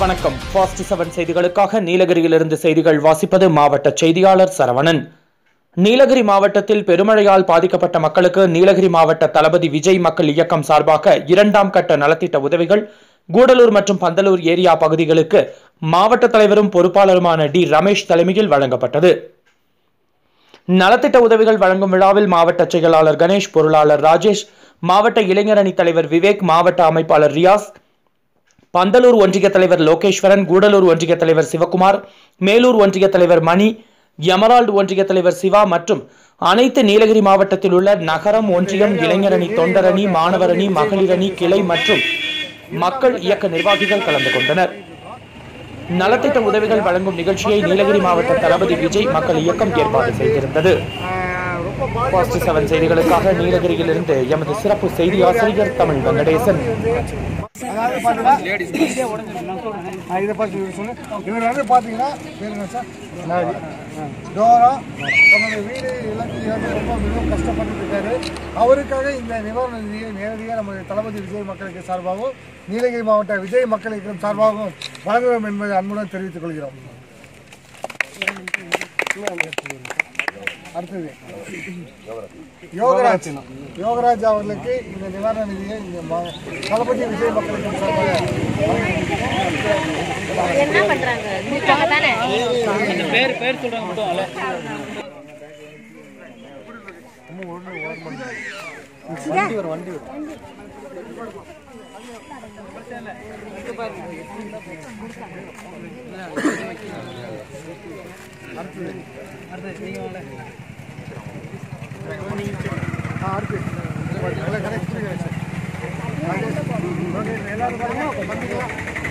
வணக்கம் fast seven செய்திகளுக்காக நீலகிரியிலிருந்து செய்திகள் வாசிப்பது மாவட்ட செய்தியாளர் சரவணன் நீலகிரி மாவட்டத்தில் பெருமழையால் பாதிக்கப்பட்ட மக்களுக்கு நீலகிரி மாவட்ட தளபதி விஜய் மக்கள் இயக்கம் சார்பாக இரண்டாம் கட்ட நலத்திட்ட உதவிகள் கூடலூர் மற்றும் பந்தலூர் ஏரியா பகுதிகளுக்கு மாவட்ட தலைவரும் பொறுப்பாளருமான டி ரமேஷ் தலைமையில் வழங்கப்பட்டது நலத்திட்ட உதவிகள் வழங்கும் விழாவில் மாவட்ட செயலாளர் கணேஷ் பொருளாளர் ராஜேஷ் மாவட்ட இளைஞர் அணி தலைவர் விவேக் மாவட்ட அமைப்பாளர் ரியாஸ் பந்தலூர் ஒன்றிய தலைவர் லோகேஸ்வரன் கூடலூர் ஒன்றிய தலைவர் சிவகுமார் மேலூர் ஒன்றிய தலைவர் மணி எமரால்டு ஒன்றிய தலைவர் சிவா மற்றும் அனைத்து நீலகிரி மாவட்டத்தில் உள்ள நகரம் ஒன்றியம் இளைஞரணி தொண்டரணி மாணவரணி மகளிரணி கிளை மற்றும் மக்கள் இயக்க நிர்வாகிகள் கலந்து கொண்டனர் நலத்திட்ட உதவிகள் வழங்கும் நிகழ்ச்சியை நீலகிரி மாவட்ட தளபதி விஜய் மக்கள் இயக்கம் ஏற்பாடு செய்திருந்தது பாஸ்ட் செவன் செய்திகளுக்காக நீலகிரியிலிருந்து எமது சிறப்பு செய்தி ஆசிரியர் தமிழ் வெங்கடேசன் அதாவது பார்த்தீங்கன்னா ஆ, இதை பார்த்து இவர் சொல்லு இவர் வந்து பார்த்தீங்கன்னா பேருங்க சார் நாரி டோரா தன்னுடைய வீடு இழந்து இழந்து ரொம்ப மிகவும் கஷ்டப்பட்டு இருக்காரு அவருக்காக இந்த நிவாரண நிதியை நேரடியாக நம்ம தளபதி விஜய் மக்களுக்கு சார்பாகவும் நீலகிரி மாவட்ட விஜய் மக்களுக்கு சார்பாகவும் வழங்குவோம் என்பதை அன்புடன் தெரிவித்துக் கொள்கிறோம் அடுத்தது யோகராஜ் யோகராஜ் அவர்களுக்கு இந்த நிவாரண நிதியை இந்த ம- தளபதி விஜய் மக்களுக்கு சார்பாக என்ன பண்றாங்க இருக்காங்க தானே ஆ, அடுத்து எல்லாம் correct புரியுது சார். ஓகே, எல்லாரும் பாருங்க, பண்ணிக்கலாம்.